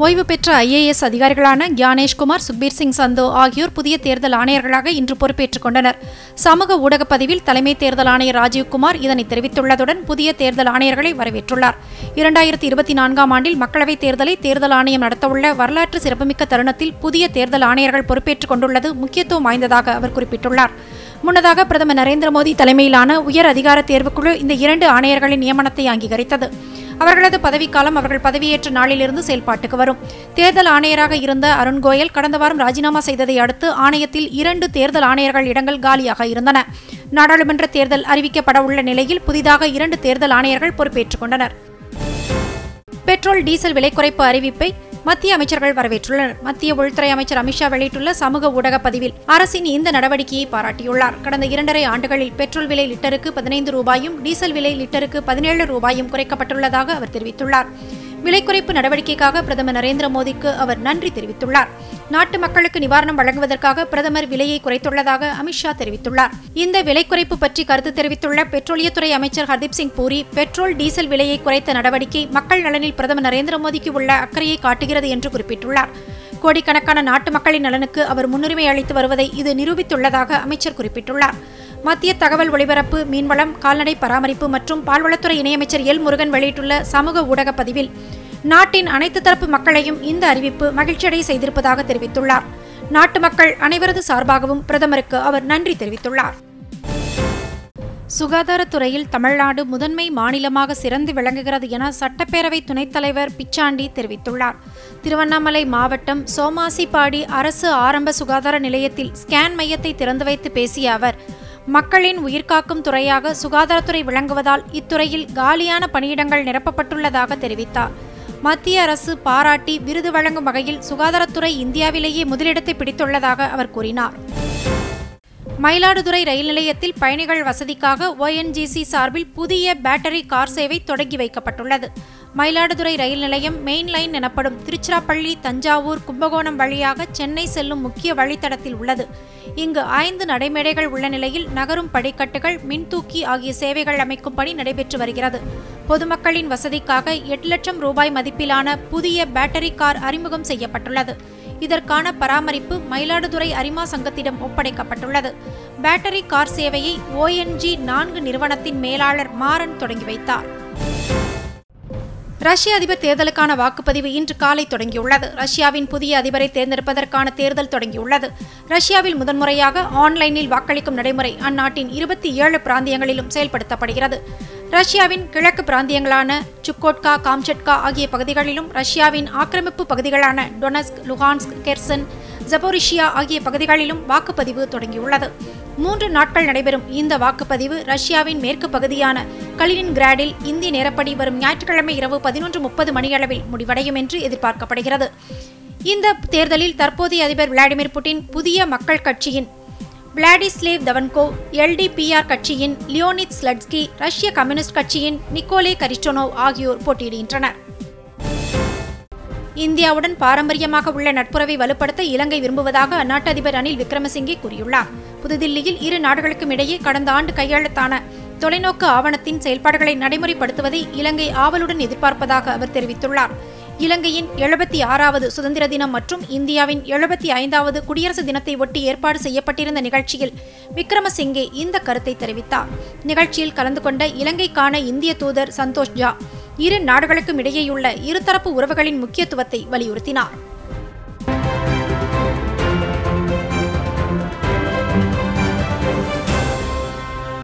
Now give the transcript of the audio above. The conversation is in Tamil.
ஓய்வு பெற்ற ஐஏஎஸ் அதிகாரிகளான கியானேஷ்குமார் சுக்பீர் சிங் சந்தோ ஆகியோர் புதிய தேர்தல் ஆணையர்களாக இன்று பொறுப்பேற்றுக் கொண்டனர் சமூக ஊடக பதிவில் தலைமை தேர்தல் ஆணையர் ராஜீவ்குமார் இதனை தெரிவித்துள்ளதுடன் புதிய தேர்தல் ஆணையர்களை வரவேற்றுள்ளார் இரண்டாயிரத்தி இருபத்தி நான்காம் ஆண்டில் மக்களவைத் தேர்தலை தேர்தல் ஆணையம் நடத்தவுள்ள வரலாற்று சிறப்புமிக்க தருணத்தில் புதிய தேர்தல் ஆணையர்கள் பொறுப்பேற்றுக் கொண்டுள்ளது முக்கியத்துவம் வாய்ந்ததாக அவர் குறிப்பிட்டுள்ளார் முன்னதாக பிரதமர் நரேந்திர மோடி தலைமையிலான உயர் அதிகார தேர்வுக்குழு இந்த இரண்டு ஆணையர்களின் நியமனத்தை அங்கீகரித்தது அவர்களது பதவிக்காலம் அவர்கள் பதவியேற்ற நாளிலிருந்து செயல்பாட்டுக்கு வரும் தேர்தல் ஆணையராக இருந்த அருண் கோயல் கடந்த வாரம் ராஜினாமா செய்ததை அடுத்து ஆணையத்தில் இரண்டு தேர்தல் ஆணையர்கள் இடங்கள் காலியாக இருந்தன நாடாளுமன்ற தேர்தல் அறிவிக்கப்பட உள்ள நிலையில் புதிதாக இரண்டு தேர்தல் ஆணையர்கள் பொறுப்பேற்றுக் கொண்டனர் பெட்ரோல் டீசல் விலை குறைப்பு அறிவிப்பை மத்திய அமைச்சர்கள் வரவேற்றுள்ளனர் மத்திய உள்துறை அமைச்சர் அமித்ஷா வெளியிட்டுள்ள சமூக ஊடக பதிவில் அரசின் இந்த நடவடிக்கையை பாராட்டியுள்ளார் கடந்த இரண்டரை ஆண்டுகளில் பெட்ரோல் விலை லிட்டருக்கு பதினைந்து ரூபாயும் டீசல் விலை லிட்டருக்கு பதினேழு ரூபாயும் குறைக்கப்பட்டுள்ளதாக அவர் தெரிவித்துள்ளார் விலை குறைப்பு நடவடிக்கைக்காக பிரதமர் நரேந்திர மோடிக்கு அவர் நன்றி தெரிவித்துள்ளார் நாட்டு மக்களுக்கு நிவாரணம் வழங்குவதற்காக பிரதமர் விலையை குறைத்துள்ளதாக அமித்ஷா தெரிவித்துள்ளார் இந்த விலை குறைப்பு பற்றி கருத்து தெரிவித்துள்ள பெட்ரோலியத்துறை அமைச்சர் ஹர்தீப் சிங் பூரி பெட்ரோல் டீசல் விலையை குறைத்த நடவடிக்கை மக்கள் நலனில் பிரதமர் நரேந்திர மோடிக்கு உள்ள அக்கறையை காட்டுகிறது என்று குறிப்பிட்டுள்ளார் கோடிக்கணக்கான நாட்டு மக்களின் நலனுக்கு அவர் முன்னுரிமை அளித்து வருவதை இது நிரூபித்துள்ளதாக அமைச்சர் குறிப்பிட்டுள்ளார் மத்திய தகவல் ஒலிபரப்பு மீன்வளம் கால்நடை பராமரிப்பு மற்றும் பால்வளத்துறை இணையமைச்சர் எல் முருகன் வெளியிட்டுள்ள சமூக ஊடக பதிவில் நாட்டின் அனைத்து தரப்பு மக்களையும் இந்த அறிவிப்பு மகிழ்ச்சியடைய செய்திருப்பதாக தெரிவித்துள்ளார் நாட்டு மக்கள் அனைவரது சார்பாகவும் பிரதமருக்கு அவர் நன்றி தெரிவித்துள்ளார் சுகாதாரத்துறையில் தமிழ்நாடு முதன்மை மாநிலமாக சிறந்து விளங்குகிறது என சட்டப்பேரவை துணைத் தலைவர் பிச்சாண்டி தெரிவித்துள்ளார் திருவண்ணாமலை மாவட்டம் சோமாசிப்பாடி அரசு ஆரம்ப சுகாதார நிலையத்தில் ஸ்கேன் மையத்தை திறந்து வைத்து பேசிய அவர் மக்களின் உயிர்காக்கும் துறையாக சுகாதாரத்துறை விளங்குவதால் இத்துறையில் காலியான பணியிடங்கள் நிரப்பப்பட்டுள்ளதாக தெரிவித்தார் மத்திய அரசு பாராட்டி விருது வழங்கும் வகையில் சுகாதாரத்துறை இந்தியாவிலேயே முதலிடத்தை பிடித்துள்ளதாக அவர் கூறினார் மயிலாடுதுறை ரயில் நிலையத்தில் பயணிகள் வசதிக்காக ஒஎன்ஜிசி சார்பில் புதிய பேட்டரி கார் சேவை தொடங்கி வைக்கப்பட்டுள்ளது மயிலாடுதுறை ரயில் நிலையம் மெயின் லைன் எனப்படும் திருச்சிராப்பள்ளி தஞ்சாவூர் கும்பகோணம் வழியாக சென்னை செல்லும் முக்கிய வழித்தடத்தில் உள்ளது இங்கு ஐந்து நடைமேடைகள் உள்ள நிலையில் நகரும் படிக்கட்டுகள் மின்தூக்கி ஆகிய சேவைகள் அமைக்கும் பணி நடைபெற்று வருகிறது பொதுமக்களின் வசதிக்காக எட்டு லட்சம் ரூபாய் மதிப்பிலான புதிய பேட்டரி கார் அறிமுகம் செய்யப்பட்டுள்ளது இதற்கான பராமரிப்பு மயிலாடுதுறை அரிமா சங்கத்திடம் ஒப்படைக்கப்பட்டுள்ளது பேட்டரி கார் சேவையை ஓஎன்ஜி நான்கு நிறுவனத்தின் மேலாளர் மாறன் தொடங்கி வைத்தார் ரஷ்ய அதிபர் தேர்தலுக்கான வாக்குப்பதிவு இன்று காலை தொடங்கியுள்ளது ரஷ்யாவின் புதிய அதிபரை தேர்ந்தெடுப்பதற்கான தேர்தல் தொடங்கியுள்ளது ரஷ்யாவில் முதன்முறையாக ஆன்லைனில் வாக்களிக்கும் நடைமுறை அந்நாட்டின் இருபத்தி ஏழு பிராந்தியங்களிலும் செயல்படுத்தப்படுகிறது ரஷ்யாவின் கிழக்கு பிராந்தியங்களான சுக்கோட்கா காம்சட்கா ஆகிய பகுதிகளிலும் ரஷ்யாவின் ஆக்கிரமிப்பு பகுதிகளான டொனஸ்க் லுஹான்ஸ்க் கெர்சன் ஜபோரிஷியா ஆகிய பகுதிகளிலும் வாக்குப்பதிவு தொடங்கியுள்ளது மூன்று நாட்கள் நடைபெறும் இந்த வாக்குப்பதிவு ரஷ்யாவின் மேற்கு பகுதியான கலினின் கிராடில் இந்திய நேரப்படி வரும் ஞாயிற்றுக்கிழமை இரவு பதினொன்று முப்பது மணியளவில் முடிவடையும் என்று எதிர்பார்க்கப்படுகிறது இந்த தேர்தலில் தற்போதைய அதிபர் விளாடிமிர் புட்டின் புதிய மக்கள் கட்சியின் விளாடிஸ்லேவ் தவன்கோ எல்டிபிஆர் கட்சியின் லியோனிட் ஸ்லட்ஸ்கி ரஷ்ய கம்யூனிஸ்ட் கட்சியின் நிக்கோலே கரிஸ்டோனோவ் ஆகியோர் போட்டியிடுகின்றனர் இந்தியாவுடன் பாரம்பரியமாக உள்ள நட்புறவை வலுப்படுத்த இலங்கை விரும்புவதாக அந்நாட்டு அதிபர் ரணில் விக்ரமசிங்கே கூறியுள்ளார் புதுதில்லியில் இரு நாடுகளுக்கும் இடையே கடந்த ஆண்டு கையெழுத்தான தொலைநோக்கு ஆவணத்தின் செயல்பாடுகளை நடைமுறைப்படுத்துவதை இலங்கை ஆவலுடன் எதிர்பார்ப்பதாக அவர் தெரிவித்துள்ளார் இலங்கையின் எழுபத்தி ஆறாவது சுதந்திர தினம் மற்றும் இந்தியாவின் எழுபத்தி ஐந்தாவது குடியரசு தினத்தை ஒட்டி ஏற்பாடு செய்யப்பட்டிருந்த நிகழ்ச்சியில் விக்ரமசிங்கே இந்த கருத்தை தெரிவித்தார் நிகழ்ச்சியில் கலந்து கொண்ட இலங்கைக்கான இந்திய தூதர் சந்தோஷ் ஜா இரு நாடுகளுக்கும் இடையேயுள்ள இருதரப்பு உறவுகளின் முக்கியத்துவத்தை வலியுறுத்தினார்